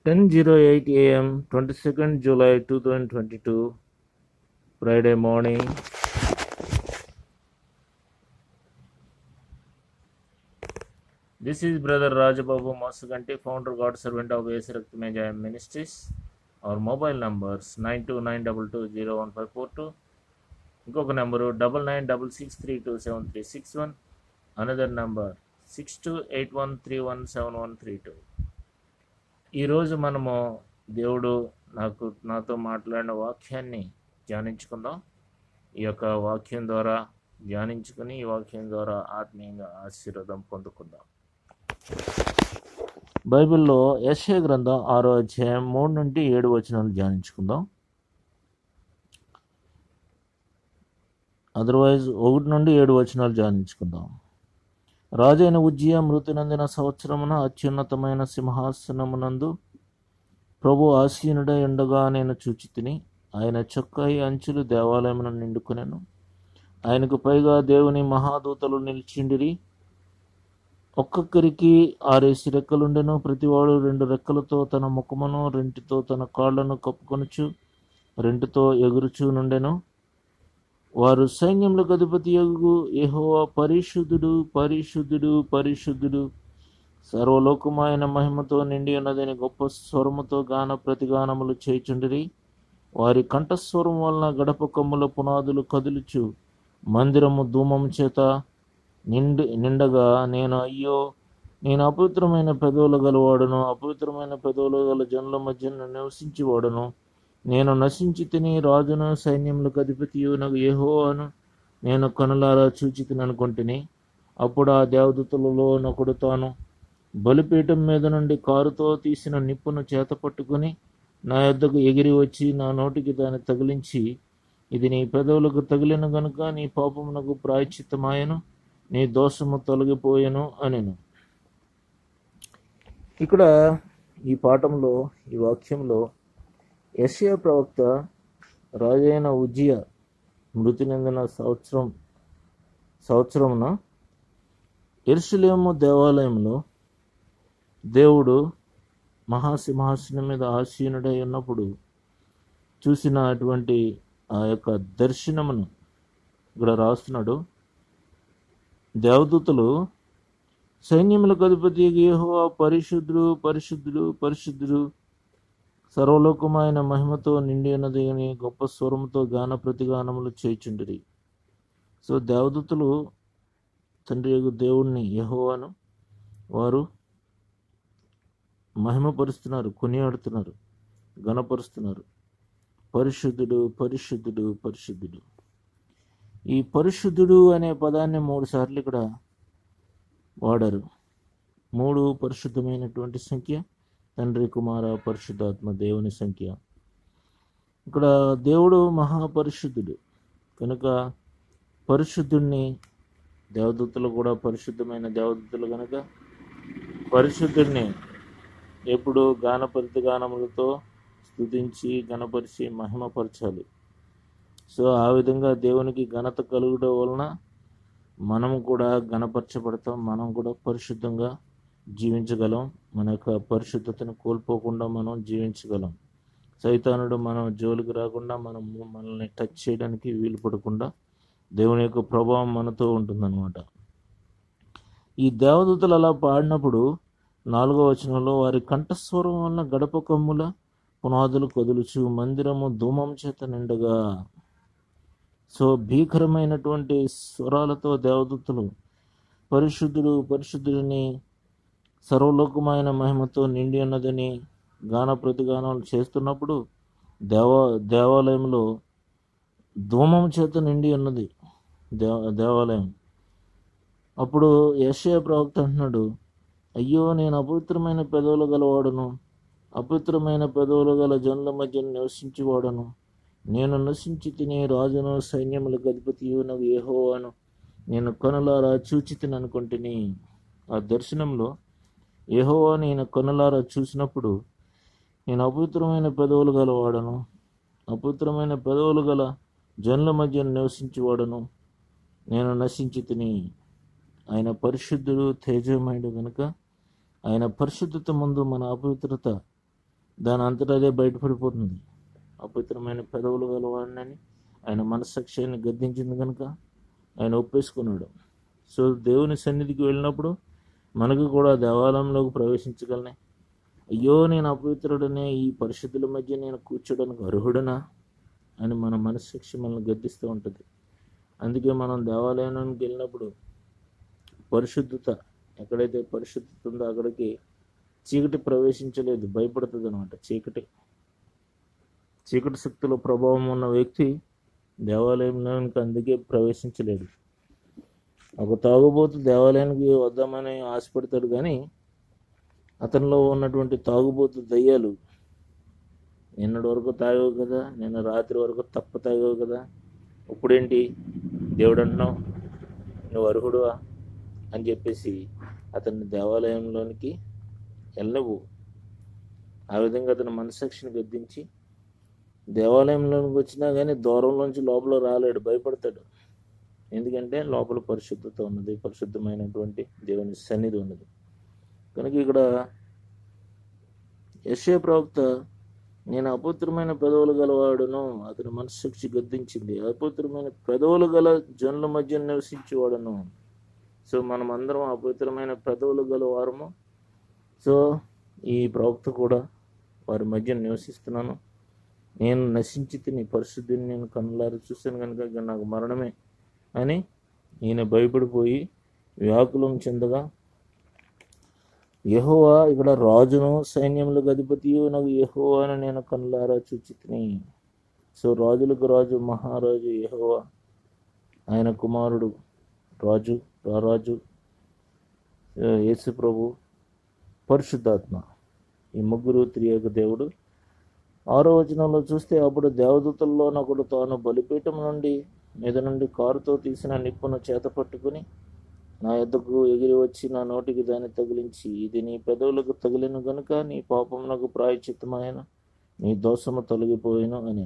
10:08 a.m. 22nd July 2022 Friday morning This is brother Rajababu Masaganti founder God servant of AS Raktamejaya Ministries our mobile numbers 9292201542 ఇంకొక number double nine double six three two seven three six one another number six two eight one three one seven one three two ఈరోజు మనము దేవుడు నాకు నాతో మాట్లాడిన వాక్యాన్ని ధ్యానించుకుందాం ఈ యొక్క వాక్యం ద్వారా ధ్యానించుకుని ఈ వాక్యం ద్వారా ఆత్మీయంగా ఆశీర్వాదం పొందుకుందాం బైబిల్లో యశయ గ్రంథం ఆరో అధ్యాయం మూడు నుండి ఏడు వచనాలు ధ్యానించుకుందాం అదర్వైజ్ ఒకటి నుండి ఏడు వచనాలు ధ్యానించుకుందాం రాజైన ఉజ్జయ మృతి నందిన సంవత్సరమున అత్యున్నతమైన సింహాసనమునందు ప్రభు ఆసీనుడై ఉండగా నేను చూచి తిని ఆయన చొక్కాయి అంచులు దేవాలయమును నిండుకునేను ఆయనకు పైగా దేవుని మహాదూతలు నిలిచిండిరి ఒక్కొక్కరికి ఆరేసి రెక్కలుండెను ప్రతివాడు రెండు రెక్కలతో తన ముఖమును రెంటితో తన కాళ్లను కప్పుకొనుచు రెంటితో ఎగురుచూ నుండెను వారు సైన్యములకు అధిపతి యగు యెహోవా పరిశుద్ధుడు పరిశుద్ధుడు పరిశుద్ధుడు సర్వలోకమైన మహిమతో నిండి ఉన్నదని గొప్ప స్వరముతో గాన ప్రతిగానములు చేయుచుండిరి వారి కంఠస్వరం వలన గడప కొమ్ముల పునాదులు కదులుచు మందిరము ధూమము చేత నిండి నిండగా నేను అయ్యో నేను అపవిత్రమైన పెదవులు గలవాడును అపవిత్రమైన పెదవులు గల జనుల మధ్య నివసించేవాడును నేను నశించి తిని రాజును సైన్యములకు అధిపతియు నాకు యెహోవాను నేను కనులారా చూచి అనుకుంటుని అప్పుడు ఆ దేవదూతలలో నొకడు తాను బలిపీఠం మీద నుండి కారుతో తీసిన నిప్పును చేత పట్టుకుని నా యొద్దకు ఎగిరి వచ్చి నా నోటికి దాన్ని తగిలించి ఇది నీ పెదవులకు తగిలిన గనుక నీ పాపమునకు ప్రాయశ్చిత్తమాయను నీ దోషము తొలగిపోయెను అనెను ఇక్కడ ఈ పాఠంలో ఈ వాక్యంలో యెషయా ప్రవక్త రాజైన ఉజ్జియ మృతి నిందిన సంవత్సరం సంవత్సరమున ఎరుసలేము దేవాలయంలో దేవుడు మహాసింహాసనం మీద ఆసీనుడై ఉన్నప్పుడు చూసిన అటువంటి ఆ యొక్క దర్శనమును ఇక్కడ రాస్తున్నాడు దేవదూతలు సైన్యములకు అధిపతి యెహోవా పరిశుద్ధుడు పరిశుద్ధుడు పరిశుద్ధుడు సర్వలోకమైన మహిమతో నిండి ఉన్నది అని గొప్ప స్వరముతో గాన ప్రతిగానములు చేయుచుండిరి సో దేవదూతలు తండ్రి యొక్క దేవుణ్ణి యహోవాను వారు మహిమపరుస్తున్నారు కొనియాడుతున్నారు గణపరుస్తున్నారు పరిశుద్ధుడు పరిశుద్ధుడు పరిశుద్ధుడు ఈ పరిశుద్ధుడు అనే పదాన్ని మూడు సార్లు ఇక్కడ వాడారు మూడు పరిశుద్ధమైనటువంటి సంఖ్య తండ్రి కుమార పరిశుద్ధాత్మ దేవుని సంఖ్య ఇక్కడ దేవుడు మహాపరిశుద్ధుడు కనుక పరిశుద్ధుణ్ణి దేవదూతలు కూడా పరిశుద్ధమైన దేవదూతలు కనుక పరిశుద్ధుణ్ణి ఎప్పుడు గానపరిత గానములతో స్తుతించి గణపరిచి మహిమపరచాలి సో ఆ విధంగా దేవునికి ఘనత కలుగడం వలన మనం కూడా గణపరచబడతాం మనం కూడా పరిశుద్ధంగా జీవించగలం మన యొక్క పరిశుద్ధతను కోల్పోకుండా మనం జీవించగలం సైతానుడు మనం జోలికి రాకుండా మనం మనల్ని టచ్ చేయడానికి వీలు పడకుండా దేవుని యొక్క ప్రభావం మనతో ఉంటుందన్నమాట ఈ దేవదూతలు అలా పాడినప్పుడు నాలుగో వచనంలో వారి కంఠస్వరం వలన గడప కమ్ముల పునాదులు కదులుచు మందిరము ధూమం చేత నిండగా సో భీకరమైనటువంటి స్వరాలతో దేవదూతలు పరిశుద్ధుడు పరిశుద్ధుడిని సర్వలోకమైన మహిమతో నిండి ఉన్నదని గాన ప్రతిగానాలు చేస్తున్నప్పుడు దేవ దేవాలయంలో ధూమం చేత నిండి ఉన్నది దేవ దేవాలయం అప్పుడు యశయ ప్రవక్త అంటున్నాడు అయ్యో నేను అపవిత్రమైన పెదవులు గలవాడును అపవిత్రమైన పెదవులు గల జనుల మధ్య నివసించేవాడను నేను నశించి తినే రాజును సైన్యములకు అధిపతియు నాకు ఏహోవాను నేను కనులారా చూచి అనుకుంటుని ఆ దర్శనంలో ఏహోవా నేను కనులారా చూసినప్పుడు నేను అపవిత్రమైన పెదవులు గలవాడను అపవిత్రమైన పెదవులు గల జనుల మధ్య నివసించేవాడను నేను నశించి తిని ఆయన పరిశుద్ధుడు తేజమయుడు గనుక ఆయన పరిశుద్ధత ముందు మన అపవిత్రత దాని అంతటా అదే బయటపడిపోతుంది అపవిత్రమైన పెదవులు గలవాడినని ఆయన మనస్సాక్ష్యాన్ని గద్దించింది కనుక ఆయన ఒప్పేసుకున్నాడు సో దేవుని సన్నిధికి వెళ్ళినప్పుడు మనకు కూడా దేవాలయంలోకి ప్రవేశించగలనే అయ్యో నేను అపవిత్రుడనే ఈ పరిశుద్ధుల మధ్య నేను కూర్చోడానికి అర్హుడనా అని మన మనస్సాక్షి మనల్ని గద్దిస్తూ ఉంటుంది అందుకే మనం దేవాలయానికి వెళ్ళినప్పుడు పరిశుద్ధత ఎక్కడైతే పరిశుద్ధత ఉందో అక్కడికి చీకటి ప్రవేశించలేదు భయపడుతుంది అనమాట చీకటి చీకటి శక్తుల ప్రభావం ఉన్న వ్యక్తి దేవాలయంలోనికి అందుకే ప్రవేశించలేడు ఒక తాగుబోతు దేవాలయానికి వద్దామని ఆశపడతాడు కానీ అతనిలో ఉన్నటువంటి తాగుబోతు దయ్యాలు నిన్నటి వరకు తాగావు కదా నిన్న రాత్రి వరకు తప్ప తాగావు కదా ఇప్పుడేంటి దేవుడు అంటున్నావు నువ్వు అర్హుడువా అని చెప్పేసి అతన్ని దేవాలయంలోనికి వెళ్ళవు ఆ విధంగా అతని మనసాక్షిని గద్దించి దేవాలయంలోనికి వచ్చినా కానీ దూరంలోంచి లోపల రాలేడు భయపడతాడు ఎందుకంటే లోపల పరిశుద్ధత ఉన్నది పరిశుద్ధమైనటువంటి దేవుని సన్నిధి ఉన్నది కనుక ఇక్కడ యశ్య ప్రవక్త నేను అపవిత్రమైన పెదవులు గలవాడును అతని మనస్సాక్షి గద్దించింది అపవిత్రమైన పెదవులు గల జనుల మధ్య నివసించేవాడును సో మనం అందరం అపవిత్రమైన పెదవులు గల వారము సో ఈ ప్రవక్త కూడా వారి మధ్య నివసిస్తున్నాను నేను నశించి తిని పరిశుద్ధిని నేను కన్నులారి చూశాను కనుక ఇక నాకు మరణమే అని ఈయన భయపడిపోయి వ్యాకులం చెందగా యెహోవా ఇక్కడ రాజును సైన్యములకు అధిపతియు నాకు యెహోవా అని నేను కన్నులారా చూచితిని సో రాజులకు రాజు మహారాజు యెహోవా ఆయన కుమారుడు రాజు రారాజు ఆ, యేసు ప్రభు పరిశుద్ధాత్మ ఈ ముగ్గురు త్రియేక దేవుడు ఆరో వచనంలో చూస్తే అప్పుడు దేవదూతల్లో ఒకడు తాను బలిపీఠం నుండి మీద నుండి కారుతో తీసిన నిప్పును చేత పట్టుకుని నా ఎద్దకు ఎగిరి వచ్చి నా నోటికి దాన్ని తగిలించి ఇది నీ పెదవులకు తగిలిన గనుక నీ పాపమునకు ప్రాయచిత్తమైన నీ దోషము తొలగిపోయిను అని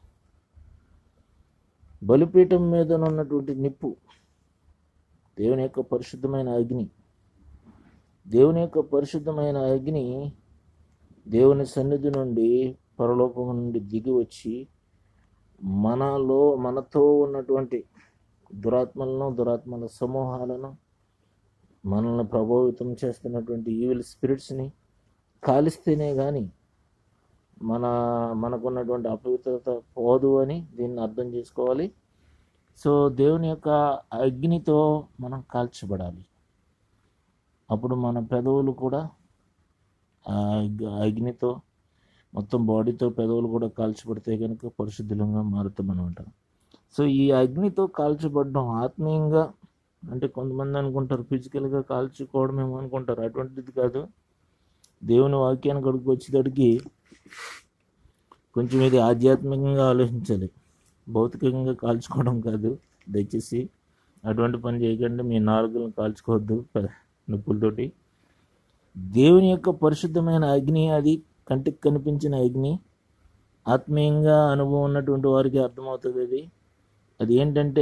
బలిపీఠం మీద ఉన్నటువంటి నిప్పు దేవుని యొక్క పరిశుద్ధమైన అగ్ని దేవుని యొక్క పరిశుద్ధమైన అగ్ని దేవుని సన్నిధి నుండి పరలోకం నుండి దిగి వచ్చి మనలో మనతో ఉన్నటువంటి దురాత్మలను దురాత్మల సమూహాలను మనల్ని ప్రభావితం చేస్తున్నటువంటి ఈవిల్ స్పిరిట్స్ని కాలిస్తేనే కానీ మన మనకున్నటువంటి అపవిత్రత పోదు అని దీన్ని అర్థం చేసుకోవాలి సో దేవుని యొక్క అగ్నితో మనం కాల్చబడాలి అప్పుడు మన పెదవులు కూడా ఆ అగ్- అగ్నితో మొత్తం బాడీతో పెదవులు కూడా కాల్చబడితే కనుక పరిశుద్ధంగా మారుతామన్నమాట సో ఈ అగ్నితో కాల్చబడడం ఆత్మీయంగా అంటే కొంతమంది అనుకుంటారు ఫిజికల్గా కాల్చుకోవడం ఏమో అనుకుంటారు అటువంటిది కాదు దేవుని వాక్యాన్ని గడుకు వచ్చేటడికి కొంచెం ఇది ఆధ్యాత్మికంగా ఆలోచించాలి భౌతికంగా కాల్చుకోవడం కాదు దయచేసి అటువంటి పని చేయకండి మీ నాలుగులను కాల్చుకోవద్దు ప- నిప్పులతోటి దేవుని యొక్క పరిశుద్ధమైన అగ్ని అది కంటికి కనిపించిన అగ్ని ఆత్మీయంగా అనుభవం ఉన్నటువంటి వారికి అర్థమవుతుంది అది అది ఏంటంటే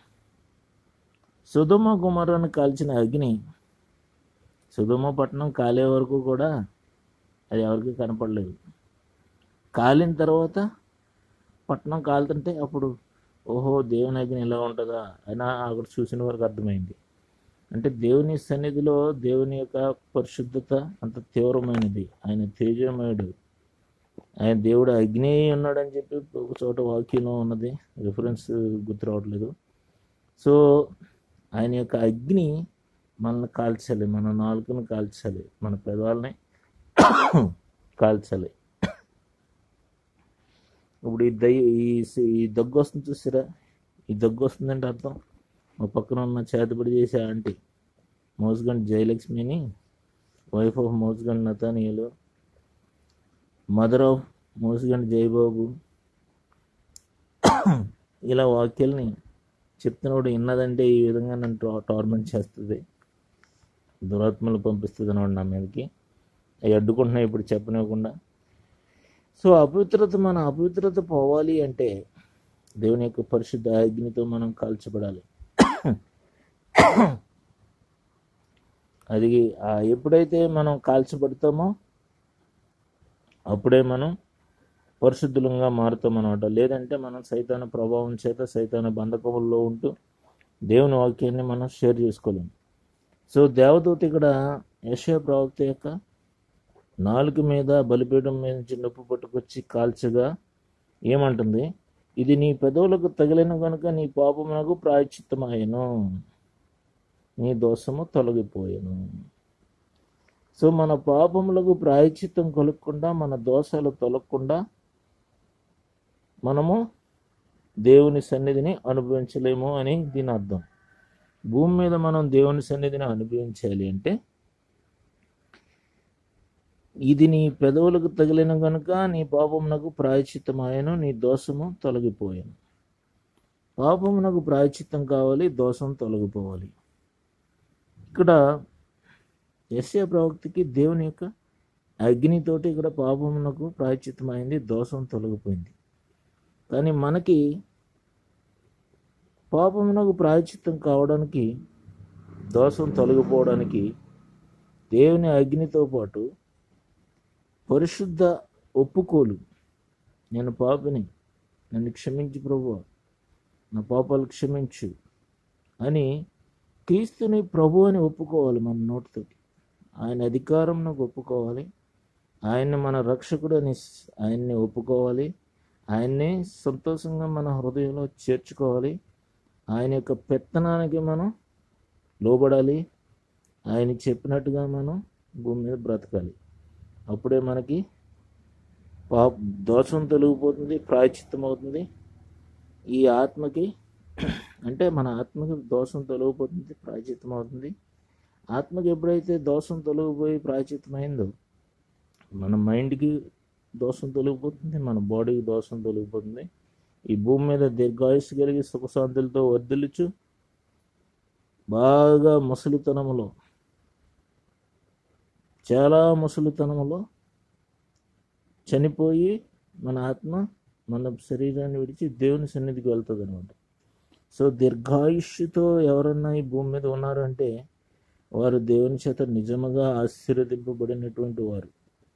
సుధమ కుమారుని కాల్చిన అగ్ని సుధమ పట్టణం కాలే వరకు కూడా అది ఎవరికి కనపడలేదు కాలిన తర్వాత పట్టణం కాలుతుంటే అప్పుడు ఓహో దేవుని అగ్ని ఇలా ఉంటుందా అని అక్కడ చూసిన వరకు అర్థమైంది అంటే దేవుని సన్నిధిలో దేవుని యొక్క పరిశుద్ధత అంత తీవ్రమైనది ఆయన తేజమయుడు ఆయన దేవుడు అగ్ని ఉన్నాడని చెప్పి ఒక చోట వాక్యంలో ఉన్నది రిఫరెన్స్ గుర్తు రావట్లేదు సో ఆయన యొక్క అగ్ని మనల్ని కాల్చాలి మన నాలుకను కాల్చాలి మన పెదవాళ్ళని కాల్చాలి ఇప్పుడు ఈ దయ్య ఈ ఈ దగ్గు వస్తుంది చూసారా ఈ దగ్గు వస్తుందంటే అర్థం మా పక్కన ఉన్న చేతబడి చేసే ఆంటీ మోస్గండ్ జయలక్ష్మిని వైఫ్ ఆఫ్ మోస్గండ్ నతానియలు మదర్ ఆఫ్ మోస్గండ్ జయబాబు ఇలా వాక్యాల్ని చెప్తున్నప్పుడు విన్నదంటే ఈ విధంగా నన్ను టా- టార్మెంట్ చేస్తుంది దురాత్మలు పంపిస్తుంది అన్నమాట నా మీదకి అవి అడ్డుకుంటున్నాయి ఇప్పుడు చెప్పనివ్వకుండా సో అపవిత్రత మన అపవిత్రత పోవాలి అంటే దేవుని యొక్క పరిశుద్ధ అగ్నితో మనం కాల్చబడాలి అది ఆ ఎప్పుడైతే మనం కాల్చబడతామో అప్పుడే మనం పరిశుద్ధులంగా మారుతాం అనమాట లేదంటే మనం సైతాన ప్రభావం చేత సైతాన బంధకముల్లో ఉంటూ దేవుని వాక్యాన్ని మనం షేర్ చేసుకోలేం సో దేవదూత ఇక్కడ యశయ ప్రవక్త యొక్క నాలుగు మీద బలిపీఠం మీద నుంచి నొప్పి పట్టుకొచ్చి కాల్చగా ఏమంటుంది ఇది నీ పెదవులకు తగిలిన కనుక నీ పాపమునకు ప్రాయచిత్తమాయను నీ దోషము తొలగిపోయాను సో మన పాపములకు ప్రాయచిత్తం కలుగకుండా మన దోషాలు తొలగకుండా మనము దేవుని సన్నిధిని అనుభవించలేము అని దీని అర్థం భూమి మీద మనం దేవుని సన్నిధిని అనుభవించాలి అంటే ఇది నీ పెదవులకు తగిలిన కనుక నీ పాపమునకు ప్రాయచిత్తమాయను నీ దోషము తొలగిపోయాను పాపమునకు ప్రాయచిత్తం కావాలి దోషం తొలగిపోవాలి ఇక్కడ యశ్య ప్రవక్తికి దేవుని యొక్క అగ్నితోటి ఇక్కడ పాపమునకు ప్రాయచిత్తమైంది దోషం తొలగిపోయింది కానీ మనకి పాపమునకు ప్రాయచిత్తం కావడానికి దోషం తొలగిపోవడానికి దేవుని అగ్నితో పాటు పరిశుద్ధ ఒప్పుకోలు నేను పాపిని నన్ను క్షమించి ప్రభు నా పాపాలు క్షమించు అని క్రీస్తుని ప్రభు అని ఒప్పుకోవాలి మన నోటితోటి ఆయన అధికారం నాకు ఒప్పుకోవాలి ఆయన్ని మన రక్షకుడు అని ఆయన్ని ఒప్పుకోవాలి ఆయన్ని సంతోషంగా మన హృదయంలో చేర్చుకోవాలి ఆయన యొక్క పెత్తనానికి మనం లోబడాలి ఆయన చెప్పినట్టుగా మనం భూమి మీద బ్రతకాలి అప్పుడే మనకి పా దోషం తొలగిపోతుంది ప్రాయచిత్తం అవుతుంది ఈ ఆత్మకి అంటే మన ఆత్మకి దోషం తొలగిపోతుంది ప్రాయచిత్తం అవుతుంది ఆత్మకి ఎప్పుడైతే దోషం తొలగిపోయి ప్రాయచిత్తం అయిందో మన మైండ్కి దోషం తొలగిపోతుంది మన బాడీకి దోషం తొలగిపోతుంది ఈ భూమి మీద దీర్ఘాయుస్సు కలిగి సుఖశాంతులతో వర్ధిల్లుచు బాగా ముసలితనములో చాలా ముసలితనములో చనిపోయి మన ఆత్మ మన శరీరాన్ని విడిచి దేవుని సన్నిధికి వెళ్తుంది అనమాట సో దీర్ఘాయుష్యుతో ఎవరన్నా ఈ భూమి మీద ఉన్నారు అంటే వారు దేవుని చేత నిజముగా ఆశీర్వదింపబడినటువంటి వారు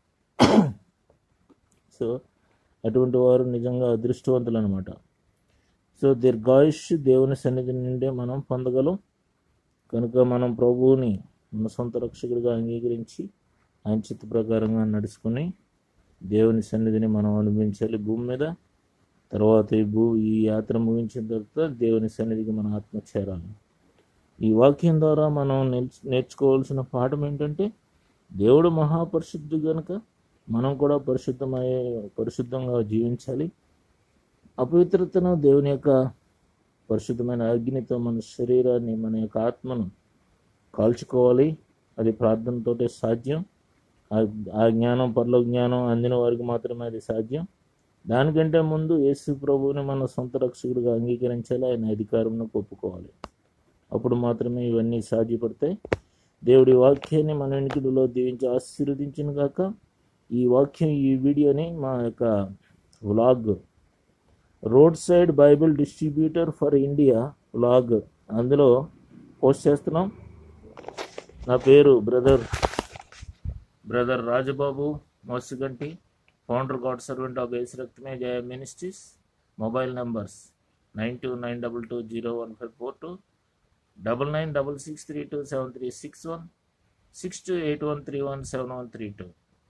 సో అటువంటి వారు నిజంగా అదృష్టవంతులు అనమాట సో దీర్ఘాయుష్ దేవుని సన్నిధి నుండే మనం పొందగలం కనుక మనం ప్రభువుని మన సొంత రక్షకుడిగా అంగీకరించి ఆయన చిత్త ప్రకారంగా నడుచుకుని దేవుని సన్నిధిని మనం అనుభవించాలి భూమి మీద తర్వాత ఈ భూ ఈ యాత్ర ముగించిన తర్వాత దేవుని సన్నిధికి మన ఆత్మ చేరాలి ఈ వాక్యం ద్వారా మనం నేర్చు నేర్చుకోవాల్సిన పాఠం ఏంటంటే దేవుడు మహాపరిశుద్ధు గనుక మనం కూడా పరిశుద్ధమయ్యే పరిశుద్ధంగా జీవించాలి అపవిత్రతను దేవుని యొక్క పరిశుద్ధమైన అగ్నితో మన శరీరాన్ని మన యొక్క ఆత్మను కాల్చుకోవాలి అది ప్రార్థనతోటే సాధ్యం ఆ- ఆ జ్ఞానం పర్ల జ్ఞానం అందిన వారికి మాత్రమే అది సాధ్యం దానికంటే ముందు యేసు ప్రభువుని మన సొంత రక్షకుడిగా అంగీకరించాలి ఆయన అధికారంను ఒప్పుకోవాలి అప్పుడు మాత్రమే ఇవన్నీ సాధ్యపడతాయి దేవుడి వాక్యాన్ని మన వెనుకలో దీవించి ఆశీర్వదించిన గాక ఈ వాక్యం ఈ వీడియోని మా యొక్క vlog road side Bible distributor for India vlog అందులో పోస్ట్ చేస్తున్నాం నా పేరు brother brother Rajababu Mosiganti founder God servant of Yesu Rakthame Jaya ministries mobile numbers nine two nine double two zero one five four two double nine double six three two seven three six one six two eight one three one seven one three two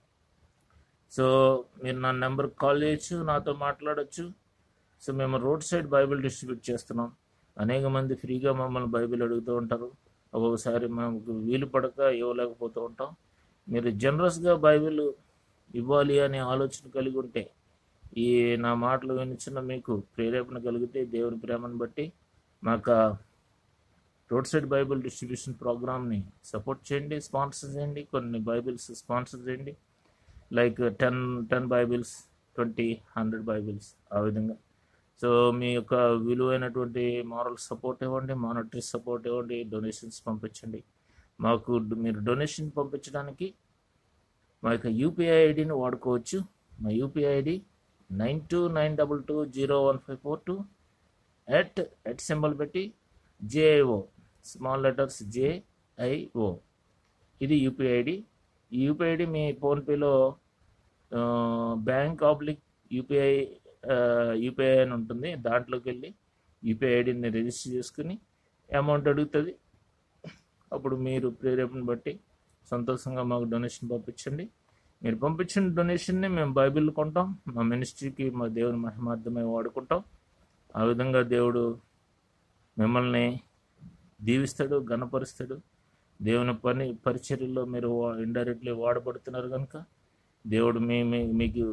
so మీరు నా number call చేయొచ్చు నాతో మాట్లాడొచ్చు so మేము road side Bible distribute చేస్తున్నాం అనేక మంది ఫ్రీగా మమ్మల్ని బైబిల్ అడుగుతూ ఉంటారు ఒక్కొక్కసారి మాకు వీలు పడక ఇవ్వలేకపోతూ ఉంటాం మీరు జనరస్గా బైబిల్ ఇవ్వాలి అనే ఆలోచన కలిగి ఉంటే ఈ నా మాటలు వినిచిన మీకు ప్రేరేపణ కలిగితే దేవుని ప్రేమను బట్టి మాకు రోడ్ సైడ్ బైబిల్ డిస్ట్రిబ్యూషన్ ప్రోగ్రామ్ని సపోర్ట్ చేయండి స్పాన్సర్ చేయండి కొన్ని బైబిల్స్ స్పాన్సర్ చేయండి like ten ten Bibles twenty hundred Bibles ఆ విధంగా సో మీ యొక్క విలువైనటువంటి మారల్ సపోర్ట్ ఇవ్వండి మానిటరీ సపోర్ట్ ఇవ్వండి డొనేషన్స్ పంపించండి మాకు డ- మీరు డొనేషన్ పంపించడానికి మా యొక్క యూపీఐ ఐడిని వాడుకోవచ్చు మా UPI ID nine two nine double two zero one five four two at at symbol పెట్టి జేఐఓ స్మాల్ లెటర్స్ జేఐఓ ఇది యూపీఐ ఐడి ఈ యూపీఐ ఐడి మీ ఫోన్పేలో బ్యాంక్ ఆబ్లిక్ యూపీఐ యూపీఐ అని ఉంటుంది దాంట్లోకి వెళ్ళి యూపీఐ ఐడిని రిజిస్టర్ చేసుకుని అమౌంట్ అడుగుతుంది అప్పుడు మీరు ప్రేరేపణ బట్టి సంతోషంగా మాకు డొనేషన్ పంపించండి మీరు పంపించిన డొనేషన్ని మేము బైబిల్ కొంటాం మా మినిస్ట్రీకి మా దేవుని మహిమార్థమై వాడుకుంటాం ఆ విధంగా దేవుడు మిమ్మల్ని దీవిస్తాడు గణపరుస్తాడు దేవుని పని పరిచర్యలో మీరు ఇండైరెక్ట్లీ వాడబడుతున్నారు కనుక దేవుడు మీ మీ- మీకు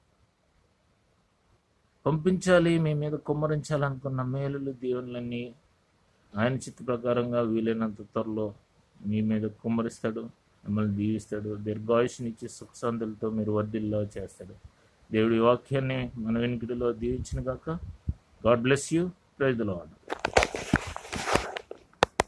పంపించాలి మీ మీద కుమ్మరించాలనుకున్న మేలులు దేవుళ్ళన్నీ ఆయన చిత్త ప్రకారంగా వీలైనంత త్వరలో మీ మీద కుమ్మరిస్తాడు మిమ్మల్ని దీవిస్తాడు దీర్ఘాయుష్నిచ్చి సుఖశాంతులతో మీరు వర్ధిల్లో చేస్తాడు దేవుడి వాక్యాన్ని మన వెనుకడిలో దీవించిన గాక God bless you praise the lord